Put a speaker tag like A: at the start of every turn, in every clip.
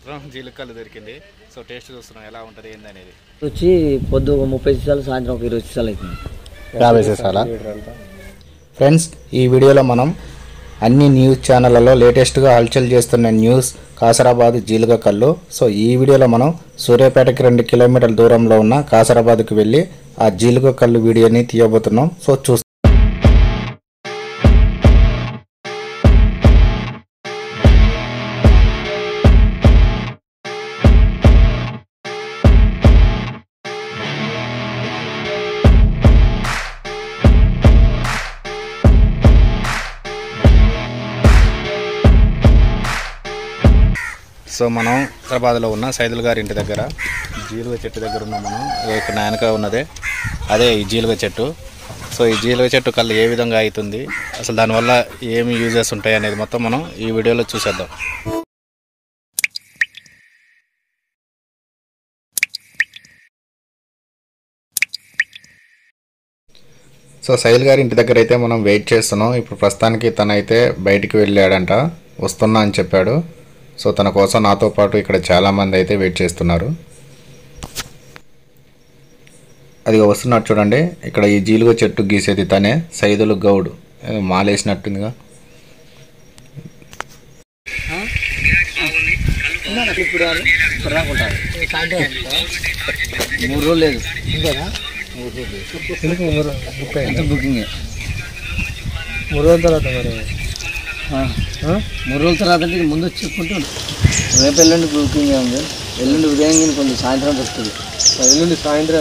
A: మాత్రం జీలకల్లు దొరికింది so taste చూస్తున్నాం ఎలా ఉంటుంది ఏంది అనేది
B: వచ్చి పొద్దు ఒక ముప్పై నిమిషాలు సాయంత్రం ఒక ఇరవై నిమిషాలు అవుతుంది
A: యాభై సీసాలా ఫ్రెండ్స్ ఈ వీడియోలో మనం అన్ని న్యూస్ ఛానళ్లలో లేటెస్ట్గా హల్చల్ చేస్తున్న న్యూస్ కాసరాబాద్ జీలుగ కల్లు సో ఈ వీడియోలో మనం సూర్యాపేటకి రెండు కిలోమీటర్ల దూరంలో ఉన్న కాసరాబాద్కి వెళ్ళి ఆ జీలుగ కల్లు వీడియోని తీయబోతున్నాం సో చూ సో మనం హైదరాబాద్లో ఉన్న సైదుల్ గారి ఇంటి దగ్గర జీలుగ చెట్టు దగ్గర ఉన్నాం మనం ఇగో ఇక్కడ నాయనక ఉన్నదే అదే ఈ జీలుగ చెట్టు సో ఈ జీలుగ చెట్టు కళ్ళు ఏ విధంగా అవుతుంది అసలు దానివల్ల ఏమి యూజెస్ ఉంటాయి అనేది మొత్తం మనం ఈ వీడియోలో చూసేద్దాం సో సైల్ గారి ఇంటి దగ్గర అయితే మనం వెయిట్ చేస్తున్నాం ఇప్పుడు ప్రస్తుతానికి తనైతే బయటికి వెళ్ళాడంట వస్తున్నా అని చెప్పాడు సో తన కోసం నాతో పాటు ఇక్కడ చాలామంది అయితే వెయిట్ చేస్తున్నారు అది వస్తున్నాడు చూడండి ఇక్కడ ఈ జీలుగ చెట్టు గీసేది తనే సైదులు గౌడ్ ఏదో మాలేసినట్టుందిగా
B: ఇప్పుడు ఇప్పుడు రాకుంటారు మూడు రోజులు లేదు అంత బుకింగ్
C: మూడు రోజుల తర్వాత మరి
B: మూడు రోజుల తర్వాత అంటే ముందు వచ్చి చెప్పుకుంటూ రేపు ఎల్లుండి బుకింగ్ ఉంది ఎల్లుండి ఉదయం గిని కొంచెం సాయంత్రం దొరుకుతుంది
C: ఎల్లుండి సాయంత్రం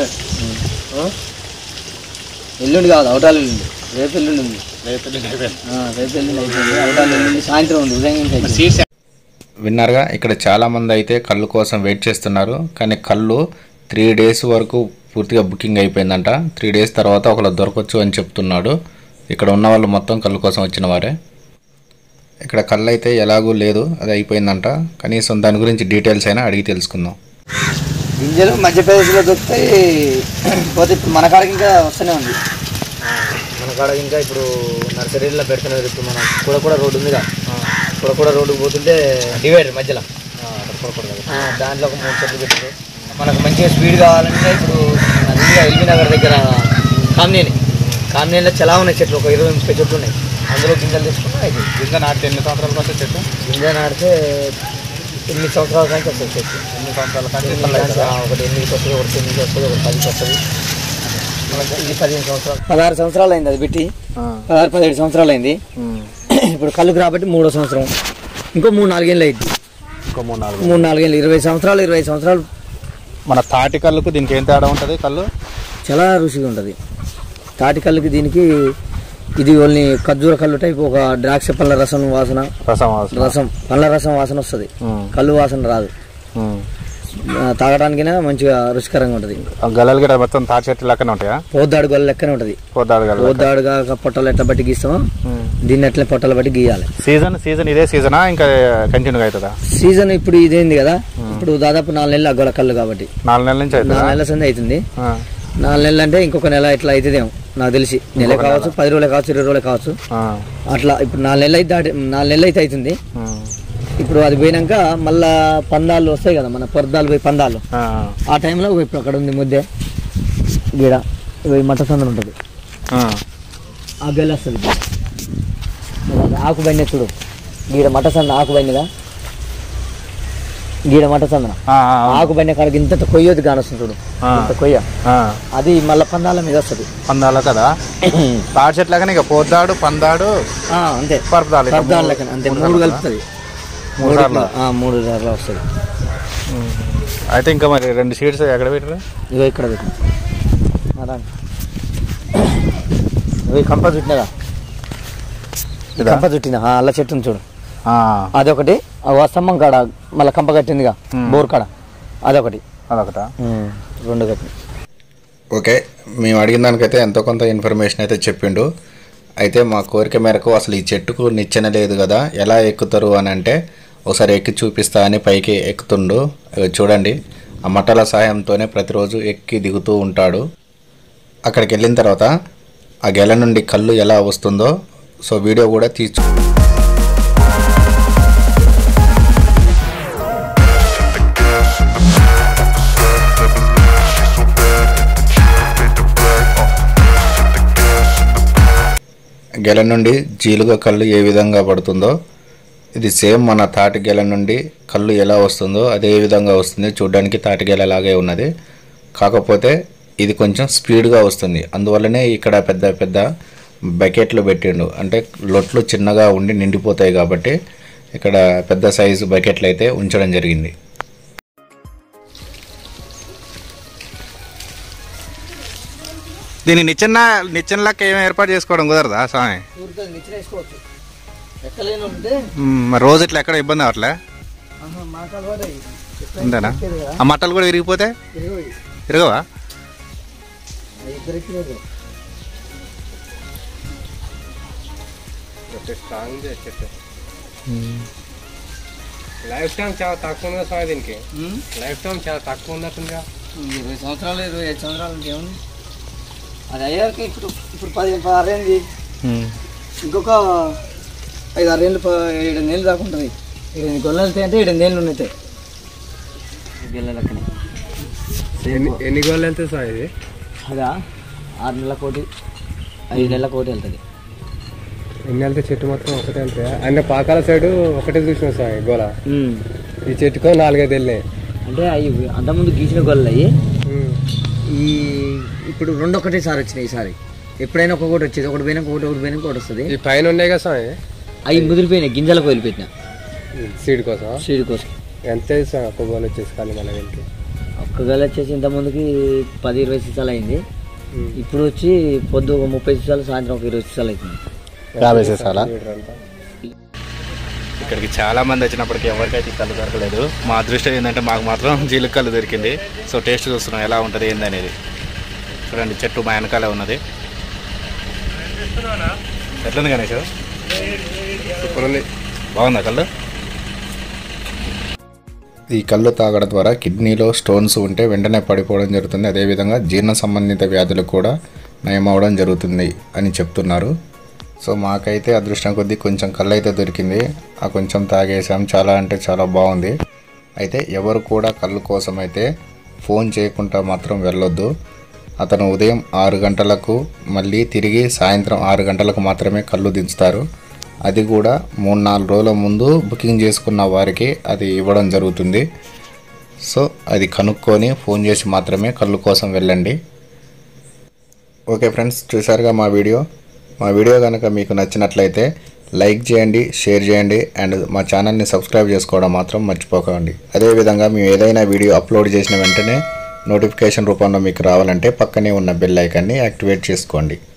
B: ఎల్లుండి కాదు అవటాలు ఎల్లుండి రేపు ఎల్లుండి ఉంది ఆ, రేపు ఎల్లుండి అయిపోయింది అవటాలు ఎల్లుండి సాయంత్రం ఉంది ఉదయం గిని అయిపోయింది
A: విన్నారుగా ఇక్కడ చాలామంది అయితే కళ్ళు కోసం వెయిట్ చేస్తున్నారు కానీ కళ్ళు త్రీ డేస్ వరకు పూర్తిగా బుకింగ్ అయిపోయిందంట త్రీ డేస్ తర్వాత ఒకళ్ళు దొరకవచ్చు అని చెప్తున్నాడు ఇక్కడ ఉన్న వాళ్ళు మొత్తం కళ్ళు కోసం వచ్చిన వారే ఇక్కడ కళ్ళు అయితే ఎలాగూ లేదు అది అయిపోయిందంట కనీసం దాని గురించి డీటెయిల్స్ అయినా అడిగి తెలుసుకుందాం
B: గింజలు మధ్యప్రదేశ్లో దొరుకుతాయి పోతే ఇప్పుడు మన కాడికి ఇంకా వస్తూనే ఉంది
C: మన కాడ ఇంకా ఇప్పుడు నర్సరీలో పెడుతున్నారు ఇప్పుడు మన కూడా కూడా రోడ్డు ఉందిగా కూడా కూడా రోడ్డుకు పోతుంటే డివైడర్ మధ్యలో ఆ, దాంట్లో ఒక మూడు చెట్లు పెట్టారు మనకు మంచిగా స్పీడ్ కావాలంటే ఇప్పుడు నదిగా ఎల్బీ నగర్ దగ్గర కామినేని కామినేనిలో చాలా ఉన్నాయి చెట్లు ఒక ఇరవై ముప్పై చెట్లు ఉన్నాయి అందులో గింజలు తీసుకున్నా ఇది
A: గింజ నాటితే ఎన్ని సంవత్సరాల కోసం చెట్టు
C: గింజ నాటితే ఎనిమిది సంవత్సరాల కానీ వస్తుంది చెట్టు
A: ఎన్ని సంవత్సరాల
C: ఎనిమిది కాంచి, ఆ, ఒకటి ఎనిమిదికి వస్తుంది ఒకటి తొమ్మిదికి వస్తుంది ఒకటి పదికి వస్తుంది మనకి ఇది పదిహేను సంవత్సరాలు
B: పదహారు సంవత్సరాలు అయింది అది పెట్టి పదహారు పదిహేడు సంవత్సరాలు అయింది ఇప్పుడు కళ్ళుకు రాబట్టి మూడో సంవత్సరం ఇంకో మూడు నాలుగేళ్ళు అయింది
A: ఇంకో మూడు నాలుగు
B: మూడు నాలుగేళ్ళు ఇరవై సంవత్సరాలు ఇరవై సంవత్సరాలు
A: మన తాటి కళ్ళుకు దీనికి ఏం తేడా ఉంటుంది కళ్ళు
B: చాలా రుచిగా ఉంటుంది తాటి కళ్ళుకి దీనికి ఇది ఓన్లీ ఖర్జూర కళ్ళు టైప్ ఒక ద్రాక్ష పళ్ళ రసం వాసన
A: రసం
B: రసం పళ్ళ రసం వాసన వస్తుంది కళ్ళు వాసన రాదు ఆ, తాగడానికైనా మంచిగా రుచికరంగా ఉంటుంది
A: గల్లలు గిడ మొత్తం తాటి చెట్టు లెక్కనే ఉంటాయా
B: పోద్దాడు గొల్ల లెక్కనే ఉంటుంది
A: పోతాడు గల్ల
B: పోద్దాడుగా పొట్టలు ఎట్లా బట్టి గీస్తామో దీన్ని ఎట్లా పొట్టలు బట్టి గీయాలి
A: సీజన్ సీజన్ ఇదే సీజనా ఇంకా కంటిన్యూగా అవుతుందా
B: సీజన్ ఇప్పుడు ఇదేంది కదా ఇప్పుడు దాదాపు నాలుగు నెలలు అగ్గల కళ్ళు కాబట్టి
A: నాలుగు నెలల నుంచి అవుతుందా
B: నాలుగు నెలల సంది అవుతుంది
A: ఆ,
B: నాలుగు నెలలు అంటే ఇంకొక నెల ఇట్లా అవుతుందేమో నాకు తెలిసి నెల కావచ్చు పది రోజులు కావచ్చు ఇరవై రోజులు కావచ్చు
A: ఆ,
B: అట్లా ఇప్పుడు నాలుగు నెలలు అయితే దాటి నాలుగు నెలలు అయితే అవుతుంది
A: ఆ,
B: ఇప్పుడు అది పోయినాక మళ్ళా పందాలు వస్తాయి కదా మన పొరదాలు పోయి పందాలు
A: ఆ,
B: ఆ టైంలో ఇప్పుడు అక్కడ ఉంది ముద్దే గీడ ఇవి మట్ట సందన ఉంటుంది
A: ఆ.
B: ఆ గెల వస్తుంది ఇప్పుడు. అది ఆకు బండి చూడు గీడ మట్ట సంద ఆకు బండిగా గీడ మట్ట సందన
A: ఆ, ఆ,
B: ఆకు బండి కాడికి ఇంత కొయ్యొద్దు కానొస్తుంది చూడు
A: ఆ.
B: ఇంత కొయ్య
A: ఆ.
B: అది మళ్ళీ పందాల మీద వస్తుంది
A: పందాలు కదా తాటి చెట్టు లెక్కనే ఇక పోద్దాడు పందాడు
B: ఆ, అంతే
A: పరపదాలు ఇట్లా
B: పర్దాల
A: మూడు-
B: లెక్కన అంతే
A: మూడు
B: మూడు
A: సార్లు
B: కలుపుతుంది
A: మూడు సార్లు
B: ఆ, మూడు సార్లు వస్తుంది
A: అయితే ఇంకా మరి రెండు సీట్స్ ఎక్కడ పెట్టారు
B: ఇగో ఇక్కడ పెట్టు రండి ఇగో ఈ కంప చుట్టినదా ఈ
A: ఇదా?
B: కంప చుట్టిందా ఆ, అల్ల చెట్టు ఉంది చూడు
A: ఆ,
B: అదొకటి ఆ స్తంభం కాడ మళ్ళీ కంప కట్టిందిగా బోర్ కాడ అదొకటి
A: అదొకటా
B: ఉమ్, రెండు కట్టి
A: ఓకే మేము అడిగిన దానికైతే ఎంతో కొంత ఇన్ఫర్మేషన్ అయితే చెప్పిండు అయితే మా కోరిక మేరకు అసలు ఈ చెట్టుకు నిచ్చెన లేదు కదా ఎలా ఎక్కుతారు అని అంటే ఒకసారి ఎక్కి చూపిస్తా అని పైకి ఎక్కుతుండు ఇగో చూడండి ఆ మట్టల సహాయంతోనే ప్రతిరోజు ఎక్కి దిగుతూ ఉంటాడు అక్కడికి వెళ్ళిన తర్వాత ఆ గెల నుండి కళ్ళు ఎలా వస్తుందో సో వీడియో కూడా తీసు గెల నుండి జీలుగా కళ్ళు ఏ విధంగా పడుతుందో ఇది సేమ్ మన తాటి గెల నుండి కళ్ళు ఎలా వస్తుందో అదే విధంగా వస్తుంది చూడడానికి తాటి గెల లాగే ఉన్నది కాకపోతే ఇది కొంచెం స్పీడ్గా వస్తుంది అందువల్లనే ఇక్కడ పెద్ద పెద్ద బకెట్లు పెట్టిండు అంటే లొట్లు చిన్నగా ఉండి నిండిపోతాయి కాబట్టి ఇక్కడ పెద్ద సైజు బకెట్లు అయితే ఉంచడం జరిగింది దీని నిచ్చెన నిచ్చెనలాక్క ఏం ఏర్పాటు చేసుకోవడం కుదరదా స్వామి
B: ఊరికే నిచ్చెన వేసుకోవచ్చు ఎక్కలేని ఉంటే
A: మ్మ్, మరి రోజు ఇట్లా ఎక్కడ ఇబ్బంది అవట్లే
B: ఆహా, మాకు అలవాటు అయ్యి. ఎప్పుడైనా
A: అంతేనా
B: ఎక్కేది కదా,
A: ఆ మట్టలు కూడా విరిగిపోతే
B: తిరగవు.
A: విరగవా
B: ఆ ఇద్దరు ఎక్కినారు.
D: స్ట్రాంగ్ చెట్టు లైఫ్ టైం చాలా తక్కువ ఉంది స్వామి దీనికి
B: ఉమ్,
D: లైఫ్ టైం చాలా తక్కువ ఉన్నట్టుందిగా
B: ఇరవై సంవత్సరాలు ఇరవై ఐదు సంవత్సరాలు ఉంటే ఏముంది అది అయ్యాక ఇప్పుడు ఇప్పుడు పది పదహారు అయింది ఇంకొక ఐదు ఆరు ఏళ్ళు ప- ఏడు నెలలు దాకా ఉంటుంది ఏడు గొల్లలు వెళ్తాయి అంటే ఏడు నెలలు ఉన్నాయి గెల్లలక్కనే
D: ఎన్ని ఎన్ని గోళ్ళు వెళ్తాయి స్వామి ఇది
B: అదా ఆరు నెలల కోటి ఐదు నెలల కోటి వెళ్తుంది
D: ఎన్ని వెళ్తే చెట్టు మొత్తం ఒకటే వెళ్తాయా అన్న పాకాల సైడ్ ఒకటే చూసిన స్వామి గోల ఈ చెట్టుకో నాలుగైదు వెళ్ళినాయి
B: అంటే అవి అంతకుముందు గీసిన గొల్లలు అయ్యి ఈ ఇప్పుడు రెండు ఒకటేసారి వచ్చినాయి ఈసారి ఎప్పుడైనా ఒక్కొక్కటి వచ్చేది ఒకటి పోయినా ఒకటి ఒకటి పోయినా ఒకటి వస్తుంది
D: ఈ పైన ఉన్నాయి కదా స్వామి
B: అవి ముదిరిపోయినాయి గింజలకు వదిలిపెట్టిన
D: సీడ్ కోసం
B: సీడ్ కోసం
D: ఎంత స్వామి ఒక గోల్ వచ్చేసి కానీ మన దీనికి
B: ఒక్క గల వచ్చేసి ఇంత ముందుకి పది ఇరవై సీసాలు అయింది ఇప్పుడు వచ్చి పొద్దు ఒక ముప్పై సీసాలు సాయంత్రం ఒక ఇరవై సీసాలు అవుతుంది
A: యాభై సీసాలా
D: లీటర్ అంతా
A: ఇక్కడికి చాలా మంది వచ్చినప్పటికీ ఎవరికైతే ఈ కళ్ళు దొరకలేదు మా అదృష్టం ఏంటంటే మాకు మాత్రం జీలుగు కళ్ళు దొరికింది సో టేస్ట్ చూస్తున్నాం ఎలా ఉంటుంది ఏంది అనేది చూడండి చెట్టు మా వెనకాలే ఉన్నది ఎట్లుంది గణేష్
D: సూపర్ ఉంది
A: బాగుందా కళ్ళు ఈ కళ్ళు తాగడం ద్వారా కిడ్నీలో స్టోన్స్ ఉంటే వెంటనే పడిపోవడం జరుగుతుంది అదేవిధంగా జీర్ణ సంబంధిత వ్యాధులు కూడా నయమవడం జరుగుతుంది అని చెప్తున్నారు సో మాకైతే అదృష్టం కొద్దీ కొంచెం కళ్ళు అయితే దొరికింది ఆ కొంచెం తాగేసాం చాలా అంటే చాలా బాగుంది అయితే ఎవరు కూడా కళ్ళు కోసం అయితే ఫోన్ చేయకుండా మాత్రం వెళ్ళొద్దు అతను ఉదయం ఆరు గంటలకు మళ్ళీ తిరిగి సాయంత్రం ఆరు గంటలకు మాత్రమే కళ్ళు దించుతారు అది కూడా మూడు నాలుగు రోజుల ముందు బుకింగ్ చేసుకున్న వారికి అది ఇవ్వడం జరుగుతుంది సో అది కనుక్కొని ఫోన్ చేసి మాత్రమే కళ్ళు కోసం వెళ్ళండి ఓకే ఫ్రెండ్స్ చూసారుగా మా వీడియో మా వీడియో కనుక మీకు నచ్చినట్లయితే లైక్ చేయండి షేర్ చేయండి అండ్ మా ఛానల్ని సబ్స్క్రైబ్ చేసుకోవడం మాత్రం మర్చిపోకండి అదేవిధంగా మేము ఏదైనా వీడియో అప్లోడ్ చేసిన వెంటనే నోటిఫికేషన్ రూపంలో మీకు రావాలంటే పక్కనే ఉన్న బెల్ ఐకాన్ని యాక్టివేట్ చేసుకోండి